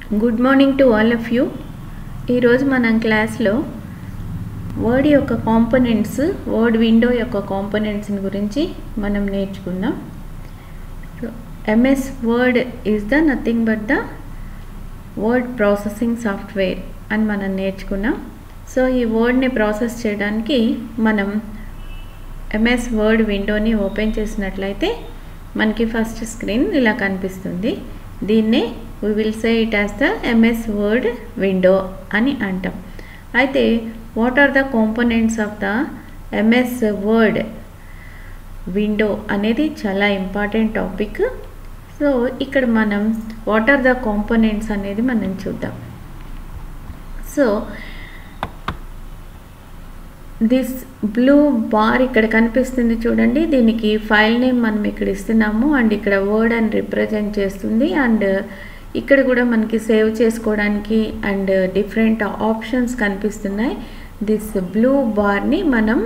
good morning to all of you ఈరోజు మనం క్లాస్లో వర్డ్ యొక్క కాంపోనెంట్స్ వర్డ్ విండో యొక్క కాంపోనెంట్స్ గురించి మనం నేర్చుకుందాం MS word is the nothing but the word processing software అని మనం నేర్చుకున్నాం సో ఈ వర్డ్ని ప్రాసెస్ చేయడానికి మనం ఎంఎస్ వర్డ్ విండోని ఓపెన్ చేసినట్లయితే మనకి ఫస్ట్ స్క్రీన్ ఇలా కనిపిస్తుంది దీన్నే we will say it as the MS word window అని అంటాం అయితే what are the components of the MS word window అనేది చాలా ఇంపార్టెంట్ టాపిక్ సో ఇక్కడ మనం వాట్ ఆర్ ద కాంపోనెంట్స్ అనేది మనం చూద్దాం సో దిస్ బ్లూ బార్ ఇక్కడ కనిపిస్తుంది చూడండి దీనికి ఫైల్ నేమ్ మనం ఇక్కడ ఇస్తున్నాము అండ్ ఇక్కడ వర్డ్ అని రిప్రజెంట్ చేస్తుంది అండ్ ఇక్కడ కూడా మనకి సేవ్ చేసుకోవడానికి అండ్ డిఫరెంట్ ఆప్షన్స్ కనిపిస్తున్నాయి దిస్ బ్లూ బార్ని మనం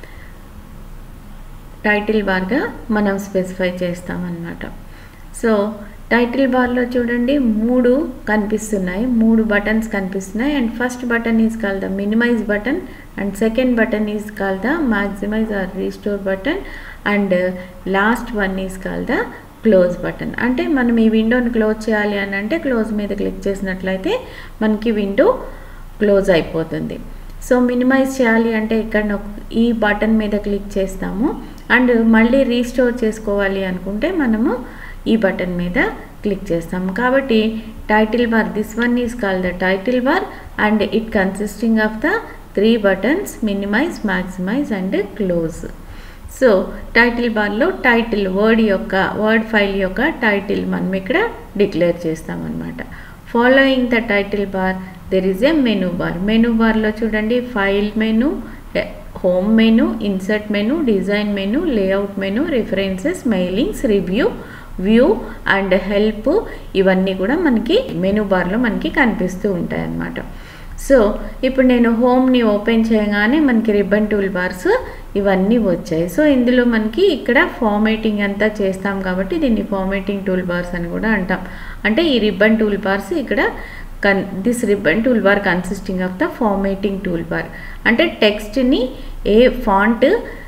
టైటిల్ బార్గా మనం స్పెసిఫై చేస్తామన్నమాట సో టైటిల్ బార్లో చూడండి మూడు కనిపిస్తున్నాయి మూడు బటన్స్ కనిపిస్తున్నాయి and first button is call the minimize button and second button is call the maximize or restore button and last one is call the close button అంటే మనం ఈ విండోని క్లోజ్ చేయాలి అని అంటే క్లోజ్ మీద క్లిక్ చేసినట్లయితే మనకి విండో క్లోజ్ అయిపోతుంది సో మినిమైజ్ చేయాలి అంటే ఇక్కడ ఈ బటన్ మీద క్లిక్ చేస్తాము అండ్ మళ్ళీ రీస్టోర్ చేసుకోవాలి అనుకుంటే మనము ఈ బటన్ మీద క్లిక్ చేస్తాం కాబట్టి title bar this one is call the title bar and it consisting of the three buttons minimize maximize and close so title బార్లో టైటిల్ వర్డ్ యొక్క వర్డ్ ఫైల్ యొక్క టైటిల్ మనం ఇక్కడ డిక్లేర్ చేస్తామన్నమాట following the title bar there is a menu bar menu బార్లో చూడండి file menu home menu insert menu design menu layout menu references mailings review view and help ఇవన్నీ కూడా మనకి మెనూ బార్లో మనకి కనిపిస్తూ ఉంటాయి అన్నమాట సో ఇప్పుడు నేను హోమ్ని ఓపెన్ చేయగానే మనకి రిబ్బన్ టూల్ బార్స్ ఇవన్నీ వచ్చాయి సో ఇందులో మనకి ఇక్కడ ఫార్మేటింగ్ అంతా చేస్తాం కాబట్టి దీన్ని ఫార్మేటింగ్ టూల్ బార్స్ అని కూడా అంటాం అంటే ఈ రిబ్బన్ టూల్ బార్స్ ఇక్కడ can this ribbon tool bar consisting of the formatting tool bar అంటే టెక్స్ట్ని ఏ ఫాంట్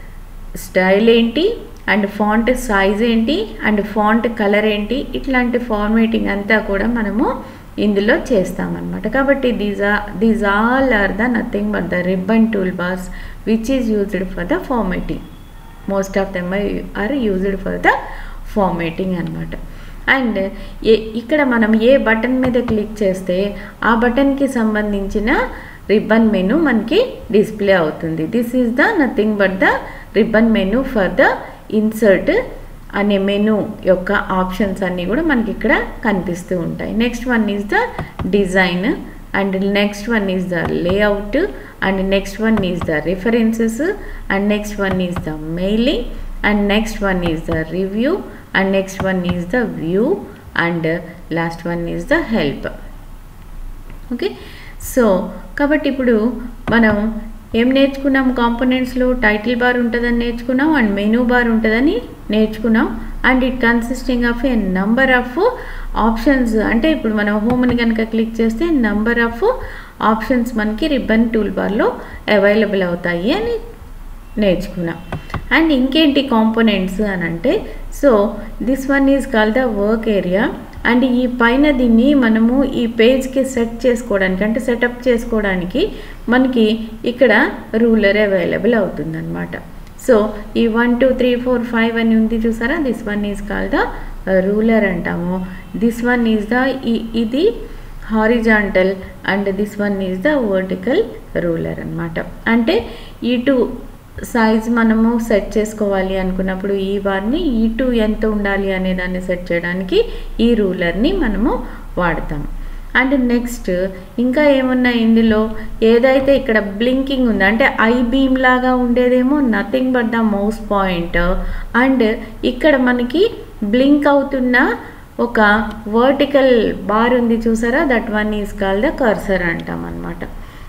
స్టైల్ ఏంటి అండ్ ఫాంట్ సైజ్ ఏంటి అండ్ ఫాంట్ కలర్ ఏంటి ఇట్లాంటి ఫార్మేటింగ్ అంతా కూడా మనము ఇందులో చేస్తామన్నమాట కాబట్టి these are these all are the nothing but the ribbon tool bars which is used for the formatting most of them are used for the formatting అనమాట అండ్ ఏ ఇక్కడ మనం ఏ బటన్ మీద క్లిక్ చేస్తే ఆ బటన్కి సంబంధించిన రిబ్బన్ మెనూ మనకి డిస్ప్లే అవుతుంది this is the nothing but the ribbon menu for the insert అనే మెనూ యొక్క ఆప్షన్స్ అన్నీ కూడా మనకి ఇక్కడ కనిపిస్తూ ఉంటాయి next one is the design and next one is the layout and next one is the references and next one is the mailing and next one is the review and next one is the view and last one is the help okay so కాబట్టి ఇప్పుడు మనం ఏం నేర్చుకున్నాం కాంపోనెంట్స్లో title bar ఉంటుందని నేర్చుకున్నాం and menu bar ఉంటుందని నేర్చుకున్నాం and it consisting of a number of options అంటే ఇప్పుడు మనం హోమ్ని కనుక క్లిక్ చేస్తే నంబర్ ఆఫ్ ఆప్షన్స్ మనకి రిబ్బన్ టూల్ బార్లో అవైలబుల్ అవుతాయి అని నేర్చుకున్నాం అండ్ ఇంకేంటి కాంపోనెంట్స్ అని అంటే so this one is call the work area and ఈ పైన దీన్ని మనము ఈ పేజ్కి సెట్ చేసుకోవడానికి అంటే సెటప్ చేసుకోవడానికి మనకి ఇక్కడ రూలర్ అవైలబుల్ అవుతుందన్నమాట సో ఈ one two three four five అని ఉంది చూసారా this one is call the ruler అంటాము దిస్ వన్ ఈజ్ ద ఇది horizontal and this one is the vertical ruler అనమాట అంటే ఈ టూ సైజ్ మనము సెట్ చేసుకోవాలి అనుకున్నప్పుడు ఈ బార్ని ఈ టూ ఎంత ఉండాలి అనే దాన్ని సెట్ చేయడానికి ఈ రూలర్ని మనము వాడతాం అండ్ నెక్స్ట్ ఇంకా ఏమున్నాయి ఇందులో ఏదైతే ఇక్కడ బ్లింకింగ్ ఉంది అంటే ఐ బీమ్ లాగా ఉండేదేమో nothing but the mouse point and ఇక్కడ మనకి బ్లింక్ అవుతున్న ఒక వర్టికల్ బార్ ఉంది చూసారా that one is call the cursor అంటాం అనమాట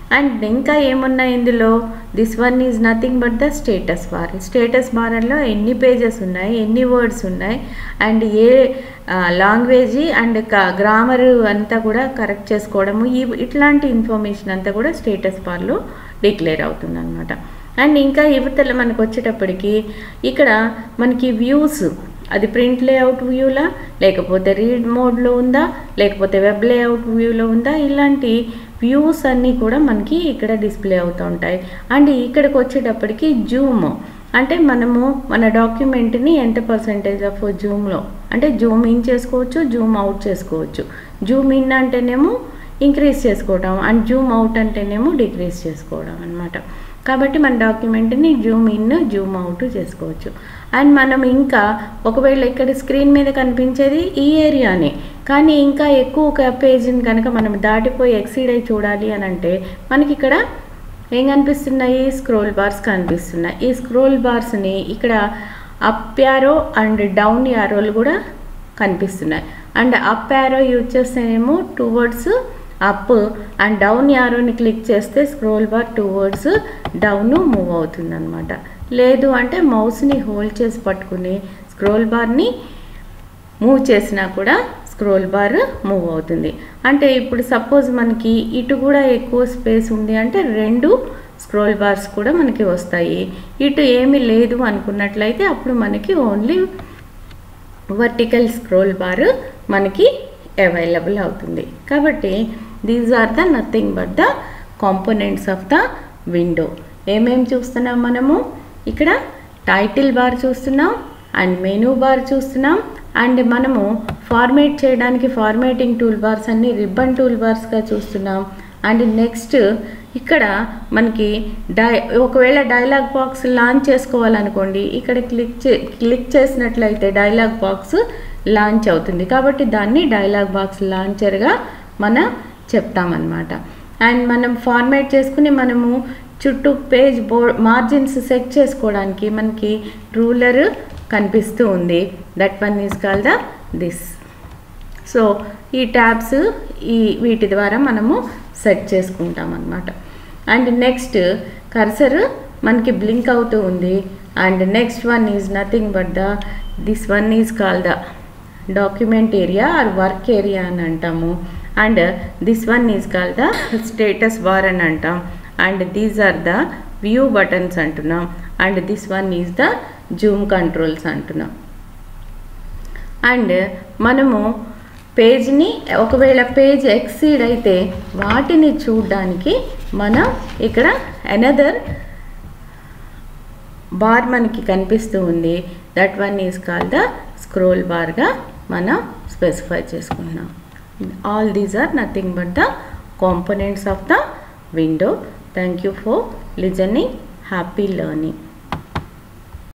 అండ్ ఇంకా ఏమున్నాయి ఇందులో this one is nothing but the status bar status బార్లో ఎన్ని పేజెస్ ఉన్నాయి ఎన్ని వర్డ్స్ ఉన్నాయి అండ్ ఏ లాంగ్వేజ్ అండ్ గ్రామర్ అంతా కూడా కరెక్ట్ చేసుకోవడము ఈ ఇట్లాంటి ఇన్ఫర్మేషన్ అంతా కూడా స్టేటస్ బార్లో డిక్లేర్ అవుతుంది అనమాట అండ్ ఇంకా యువతల మనకు వచ్చేటప్పటికి ఇక్కడ మనకి వ్యూస్ అది ప్రింట్ లేఅవుట్ వ్యూలా లేకపోతే రీడ్ మోడ్లో ఉందా లేకపోతే వెబ్ లేఅవుట్ వ్యూలో ఉందా ఇలాంటి వ్యూస్ అన్నీ కూడా మనకి ఇక్కడ డిస్ప్లే అవుతూ ఉంటాయి అండ్ ఇక్కడికి వచ్చేటప్పటికి జూమ్ అంటే మనము మన డాక్యుమెంట్ని ఎంత పర్సంటేజ్ ఆఫ్ జూమ్లో అంటే జూమ్ ఇన్ చేసుకోవచ్చు జూమ్ అవుట్ చేసుకోవచ్చు జూమ్ ఇన్ అంటేనేమో ఇంక్రీజ్ చేసుకోవడం అండ్ జూమ్ అవుట్ అంటేనేమో డిక్రీజ్ చేసుకోవడం అనమాట కాబట్టి మన డాక్యుమెంట్ని జూమ్ ఇన్ జూమ్ అవుట్ చేసుకోవచ్చు అండ్ మనం ఇంకా ఒకవేళ ఇక్కడ స్క్రీన్ మీద కనిపించేది ఈ ఏరియానే కానీ ఇంకా ఎక్కువ పేజీని కనుక మనం దాటిపోయి ఎక్సీడ్ అయి చూడాలి అని అంటే మనకి ఇక్కడ ఏం కనిపిస్తున్నాయి స్క్రోల్ బార్స్ కనిపిస్తున్నాయి ఈ స్క్రోల్ బార్స్ని ఇక్కడ అప్ యారో అండ్ డౌన్ యారోలు కూడా కనిపిస్తున్నాయి అండ్ అప్ యారో యూజ్ చేస్తేనేమో two words up and down యారోని క్లిక్ చేస్తే scroll bar two words down move అవుతుంది అనమాట లేదు అంటే మౌస్ని హోల్డ్ చేసి పట్టుకుని స్క్రోల్ బార్ని మూవ్ చేసినా కూడా స్క్రోల్ బార్ మూవ్ అవుతుంది అంటే ఇప్పుడు సపోజ్ మనకి ఇటు కూడా ఎక్కువ స్పేస్ ఉంది అంటే రెండు స్క్రోల్ బార్స్ కూడా మనకి వస్తాయి ఇటు ఏమీ లేదు అనుకున్నట్లయితే అప్పుడు మనకి ఓన్లీ వర్టికల్ స్క్రోల్ బార్ మనకి అవైలబుల్ అవుతుంది కాబట్టి these are the nothing but the components of the window ఏమేమి చూస్తున్నాం మనము ఇక్కడ టైటిల్ బార్ చూస్తున్నాం అండ్ మెనూ బార్ చూస్తున్నాం అండ్ మనము ఫార్మేట్ చేయడానికి ఫార్మేటింగ్ టూల్ బార్స్ అన్ని రిబ్బన్ టూల్ బార్స్గా చూస్తున్నాం అండ్ నెక్స్ట్ ఇక్కడ మనకి డై ఒకవేళ డైలాగ్ బాక్స్ లాంచ్ చేసుకోవాలనుకోండి ఇక్కడ క్లిక్ చే క్లిక్ చేసినట్లయితే డైలాగ్ బాక్స్ లాంచ్ అవుతుంది కాబట్టి దాన్ని డైలాగ్ బాక్స్ లాంచర్గా మనం చెప్తామన్నమాట అండ్ మనం ఫార్మేట్ చేసుకుని మనము చుట్టూ పేజ్ బో మార్జిన్స్ సెట్ చేసుకోవడానికి మనకి రూలర్ కనిపిస్తూ ఉంది that one is call the this so ఈ ట్యాబ్స్ ఈ వీటి ద్వారా మనము సెట్ చేసుకుంటాం అన్నమాట అండ్ నెక్స్ట్ కర్సర్ మనకి బ్లింక్ అవుతూ ఉంది and next one is nothing but the this one is call the document area or work area అని అంటాము and this one is call the status bar అని అంటాం and these are the view buttons అంటున్నాం and this one is the zoom controls అంటున్నాం and మనము పేజ్ని ఒకవేళ page exceed అయితే వాటిని చూడడానికి మనం ఇక్కడ అనదర్ బార్ మనకి కనిపిస్తూ ఉంది that one is call the scroll బార్గా మనం స్పెసిఫై చేసుకున్నాం all these are nothing but the components of the window thank you for listening happy learning